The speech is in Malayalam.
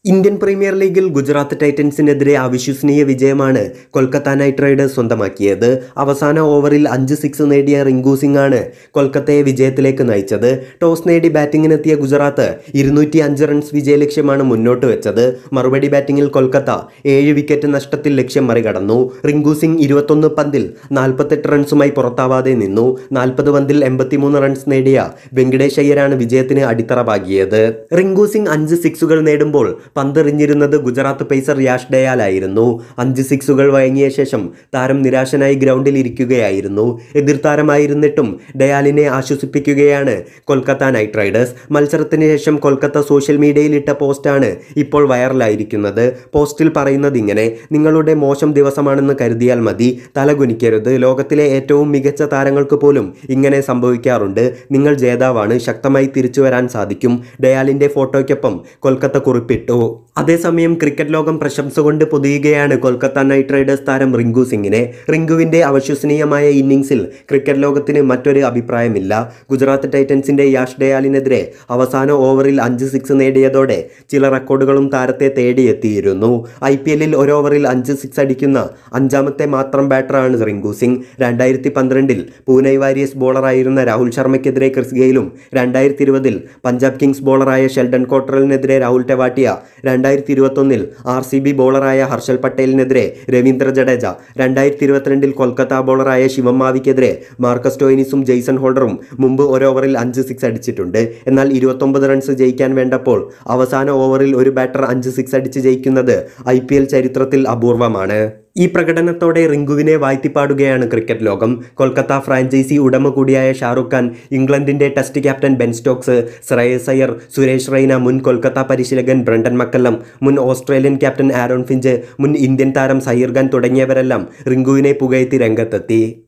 ഇന്ത്യൻ പ്രീമിയർ ലീഗിൽ ഗുജറാത്ത് ടൈറ്റൻസിനെതിരെ അവിശ്വസനീയ വിജയമാണ് കൊൽക്കത്ത നൈറ്റ് റൈഡേഴ്സ് സ്വന്തമാക്കിയത് അവസാന ഓവറിൽ അഞ്ച് സിക്സ് നേടിയ റിങ്കു സിംഗ് ആണ് കൊൽക്കത്തയെ വിജയത്തിലേക്ക് നയിച്ചത് ടോസ് നേടി ബാറ്റിംഗിനെത്തിയ ഗുജറാത്ത് ഇരുന്നൂറ്റി അഞ്ച് റൺസ് വിജയലക്ഷ്യമാണ് മുന്നോട്ട് വെച്ചത് മറുപടി ബാറ്റിംഗിൽ കൊൽക്കത്ത ഏഴ് വിക്കറ്റ് നഷ്ടത്തിൽ ലക്ഷ്യം മറികടന്നു റിങ്കു സിംഗ് ഇരുപത്തൊന്ന് പന്തിൽ നാൽപ്പത്തെട്ട് റൺസുമായി പുറത്താവാതെ നിന്നു നാൽപ്പത് പന്തിൽ എൺപത്തിമൂന്ന് റൺസ് നേടിയ വെങ്കടേഷ് അയ്യരാണ് വിജയത്തിന് അടിത്തറ പാകിയത് റിങ്കു സിംഗ് അഞ്ച് സിക്സുകൾ നേടുമ്പോൾ പന്തെറിഞ്ഞിരുന്നത് ഗുജറാത്ത് പേസർ യാഷ് ഡയാലായിരുന്നു അഞ്ച് സിക്സുകൾ വഴങ്ങിയ ശേഷം താരം നിരാശനായി ഗ്രൗണ്ടിൽ ഇരിക്കുകയായിരുന്നു എതിർതാരമായിരുന്നിട്ടും ഡയാലിനെ ആശ്വസിപ്പിക്കുകയാണ് കൊൽക്കത്ത നൈറ്റ് റൈഡേഴ്സ് മത്സരത്തിന് ശേഷം കൊൽക്കത്ത സോഷ്യൽ മീഡിയയിൽ ഇട്ട പോസ്റ്റാണ് ഇപ്പോൾ വൈറലായിരിക്കുന്നത് പോസ്റ്റിൽ പറയുന്നത് ഇങ്ങനെ നിങ്ങളുടെ മോശം ദിവസമാണെന്ന് കരുതിയാൽ മതി തലകുനിക്കരുത് ലോകത്തിലെ ഏറ്റവും മികച്ച താരങ്ങൾക്ക് പോലും ഇങ്ങനെ സംഭവിക്കാറുണ്ട് നിങ്ങൾ ജേതാവാണ് ശക്തമായി തിരിച്ചു വരാൻ സാധിക്കും ഡയാലിന്റെ ഫോട്ടോയ്ക്കൊപ്പം കൊൽക്കത്ത കുറിപ്പിട്ടു അതേസമയം ക്രിക്കറ്റ് ലോകം പ്രശംസ കൊണ്ട് പൊതിയുകയാണ് കൊൽക്കത്ത നൈറ്റ് റൈഡേഴ്സ് താരം റിങ്കു സിംഗിനെ റിങ്കുവിന്റെ അവിശ്വസനീയമായ ഇന്നിംഗ്സിൽ ക്രിക്കറ്റ് ലോകത്തിന് മറ്റൊരു അഭിപ്രായമില്ല ഗുജറാത്ത് ടൈറ്റൻസിന്റെ യാഷ് ഡയാലിനെതിരെ അവസാന ഓവറിൽ അഞ്ച് സിക്സ് നേടിയതോടെ ചില റെക്കോർഡുകളും താരത്തെ തേടിയെത്തിയിരുന്നു ഐ പി എല്ലിൽ ഒരു ഓവറിൽ അഞ്ച് സിക്സ് അടിക്കുന്ന അഞ്ചാമത്തെ മാത്രം ബാറ്ററാണ് റിങ്കു സിംഗ് രണ്ടായിരത്തി പന്ത്രണ്ടിൽ പൂനെ വാരിയസ് ബോളറായിരുന്ന രാഹുൽ ശർമ്മയ്ക്കെതിരെ ക്രിസ് ഗെയിലും രണ്ടായിരത്തി ഇരുപതിൽ പഞ്ചാബ് കിങ്സ് ബോളറായ ഷെൽഡൻ കോട്രലിനെതിരെ രാഹുൽ ടെവാട്ടിയ രണ്ടായിരത്തി ഇരുപത്തൊന്നിൽ ആർ സി ബി ബോളറായ ഹർഷൽ പട്ടേലിനെതിരെ രവീന്ദ്ര ജഡേജ രണ്ടായിരത്തി ഇരുപത്തിരണ്ടിൽ കൊൽക്കത്ത ബോളറായ ശിവം മാവിക്കെതിരെ മാർക്കസ് ടോയിനിസും ജെയ്സൺ ഹോൾഡറും മുമ്പ് ഒരു ഓവറിൽ അഞ്ച് സിക്സ് അടിച്ചിട്ടുണ്ട് എന്നാൽ ഇരുപത്തൊമ്പത് റൺസ് ജയിക്കാൻ വേണ്ടപ്പോൾ അവസാന ഓവറിൽ ഒരു ബാറ്റർ അഞ്ച് സിക്സ് അടിച്ച് ജയിക്കുന്നത് ഐ ചരിത്രത്തിൽ അപൂർവമാണ് ഈ പ്രകടനത്തോടെ റിങ്കുവിനെ വാഴ്ത്തിപ്പാടുകയാണ് ക്രിക്കറ്റ് ലോകം കൊൽക്കത്ത ഫ്രാഞ്ചൈസി ഉടമ കൂടിയായ ഷാറുഖ് ഖാൻ ഇംഗ്ലണ്ടിന്റെ test captain Ben Stokes Shreyas Iyer Suresh Raina മുൻ കൊൽക്കത്ത പരിശീലകൻ ബ്രണ്ടൻ മക്കല്ലം മുൻ ഓസ്ട്രേലിയൻ ക്യാപ്റ്റൻ ആരോൺ ഫിഞ്ച് മുൻ ഇന്ത്യൻ താരം സഹീർ ഖാൻ തുടങ്ങിയവരെല്ലാം റിങ്കുവിനെ പുകഴ്ത്തി രംഗത്തെത്തി